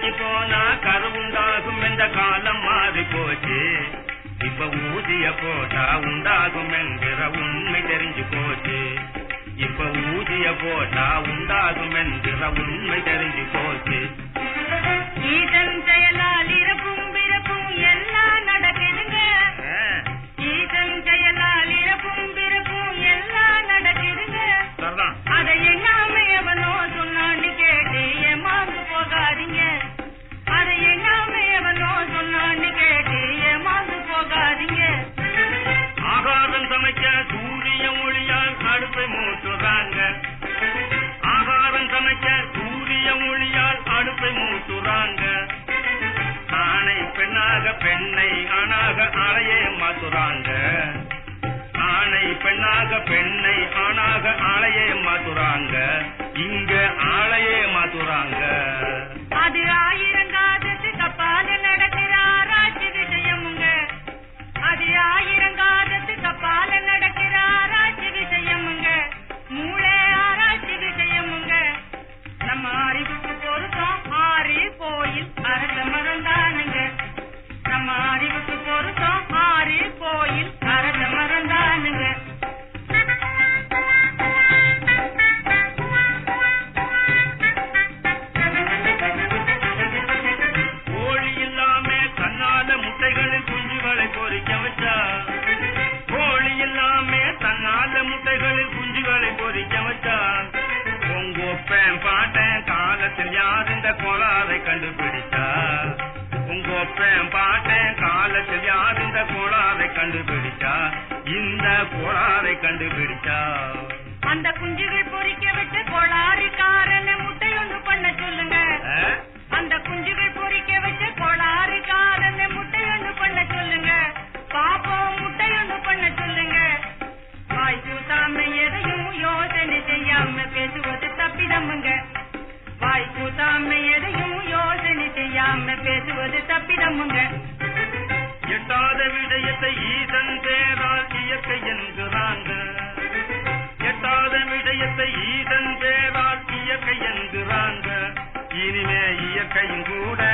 கடைக்கு போனா கருவுண்டாகும் என்ற காலம் மாறி போச்சு இப்ப ஊதிய போட்டா உண்டாகும் என்கிற உண்மை தெரிஞ்சு போச்சு இப்ப ஊதிய போட்டா உண்டாகும் என்கிற உண்மை தெரிஞ்சு போச்சு ஈசன் செயலால் இறப்பும் பிறப்பும் எல்லாம் நடக்குதுங்க ஆ, ஈசன் செயலால் இறப்பும் பிறப்பும் எல்லாம் நடக்குதுங்க சரிதான் அதை எண்ணாம எவனோ சொன்னான்னு கேட்டு ஏமாந்து போகாதீங்க அதை எண்ணாம எவனோ சொன்னான்னு கேட்டு ஏமாந்து போகாதீங்க ஆகாரம் சமைக்க சூரிய ஒளியால் அடுப்பை மூட்டுறாங்க ஆகாரம் சமைக்க சூரிய ஒளியால் அடுப்பை மூட்டுறாங்க ஆணை பெண்ணாக பெண்ணை ஆணாக ஆளையே மாத்துறாங்க ஆணை பெண்ணாக பெண்ணை ஆணாக ஆளையே மாத்துறாங்க இங்க ஆளையே மாத்துறாங்க அது ஆயிரங்காதத்து கப்பால நடக்கிற ஆராய்ச்சி விஷயமுங்க அது ஆயிரங்காதத்து கப்பால நடக்கிற ஆராய்ச்சி விஷயமுங்க மூளை ஆராய்ச்சி விஷயமுங்க நம்ம அறிவுக்கு பொருத்தம் ஆறு கோயில் அரச மறந்தானுங்க நம்ம அறிவுக்கு பொருத்தம் ஆறு கோயில் அரச மறந்தானுங்க கோழி இல்லாம தன்னால முட்டைகளில் குஞ்சுகளை பொறிக்க வச்சா கோழி இல்லாம தன்னால முட்டைகளில் குஞ்சுகளை பொறிக்க வச்சா உங்கொப்பேன் பாட்டேன் காலத்தில் யார் இந்த கோளாறை கண்டுபிடிச்சா உங்கொப்பேன் பாட்டேன் காலத்தில் யார் இந்த கோளாறை கண்டுபிடிச்சா இந்த கோளாறை கண்டுபிடிச்சா அந்த குஞ்சுகள் பொறிக்க விட்டு கோளாறு காரன முட்டை ஒன்று பண்ண சொல்லுங்க ஆ? அந்த குஞ்சுகள் பொறிக்க விட்டு கோளாறு காரன முட்டை ஒன்று பண்ண சொல்லுங்க பாப்போம் முட்டை ஒன்று பண்ண சொல்லுங்க வாய் கூத்தாம எதையும் யோசனை செய்யாம பேசுவது தப்பிதமுங்க வாய் கூத்தாம எதையும் யோசனை செய்யாம பேசுவது தப்பிதமுங்க எட்டாத விடயத்தை ஈசன் பேரால் இயற்கை என்கிறாங்க எட்டாத விடயத்தை ஈசன் பேரால் இயற்கை என்கிறாங்க இனிமே இயற்கையும் கூட